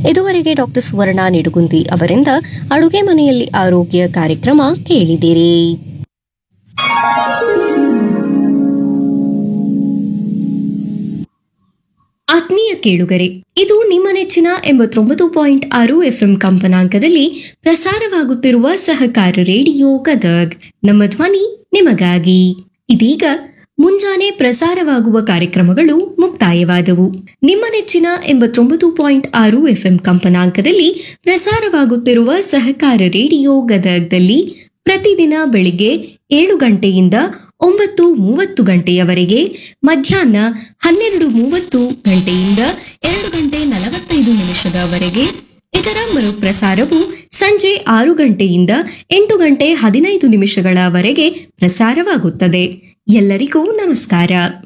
ಇದುವರೆಗೆ ಡಾಕ್ಟರ್ ಸುವರ್ಣ ನಿಡುಗುಂದಿ ಅವರಿಂದ ಅಡುಗೆ ಮನೆಯಲ್ಲಿ ಆರೋಗ್ಯ ಕಾರ್ಯಕ್ರಮ ಕೇಳಿದಿರಿ ಆತ್ಮೀಯ ಕೇಳುಗರೆ ಇದು ನಿಮ್ಮ ನೆಚ್ಚಿನ ಎಂಬತ್ತೊಂಬತ್ತು ಪಾಯಿಂಟ್ ಆರು ಎಫ್ಎಂ ಕಂಪನಾಂಕದಲ್ಲಿ ಪ್ರಸಾರವಾಗುತ್ತಿರುವ ಸಹಕಾರ ರೇಡಿಯೋ ಗದಗ್ ನಮ್ಮ ಧ್ವನಿ ನಿಮಗಾಗಿ ಇದೀಗ ಮುಂಜಾನೆ ಪ್ರಸಾರವಾಗುವ ಕಾರ್ಯಕ್ರಮಗಳು ಮುಕ್ತಾಯವಾದವು ನಿಮ್ಮ ನೆಚ್ಚಿನ ಎಂಬತ್ತೊಂಬತ್ತು ಪಾಯಿಂಟ್ ಆರು ಎಫ್ಎಂ ಕಂಪನಾಂಕದಲ್ಲಿ ಪ್ರಸಾರವಾಗುತ್ತಿರುವ ಸಹಕಾರ ರೇಡಿಯೋ ಗದಗ್ದಲ್ಲಿ ಪ್ರತಿದಿನ ಬೆಳಿಗ್ಗೆ ಏಳು ಗಂಟೆಯಿಂದ ಒಂಬತ್ತು ಮೂವತ್ತು ಗಂಟೆಯವರೆಗೆ ಮಧ್ಯಾಹ್ನ ಹನ್ನೆರಡು ಮೂವತ್ತು ಗಂಟೆಯಿಂದ ಎರಡು ಗಂಟೆ ನಲವತ್ತೈದು ನಿಮಿಷದವರೆಗೆ ಇದರ ಮರುಪ್ರಸಾರವು ಸಂಜೆ ಆರು ಗಂಟೆಯಿಂದ ಎಂಟು ಗಂಟೆ ಹದಿನೈದು ನಿಮಿಷಗಳವರೆಗೆ ಪ್ರಸಾರವಾಗುತ್ತದೆ ಎಲ್ಲರಿಗೂ ನಮಸ್ಕಾರ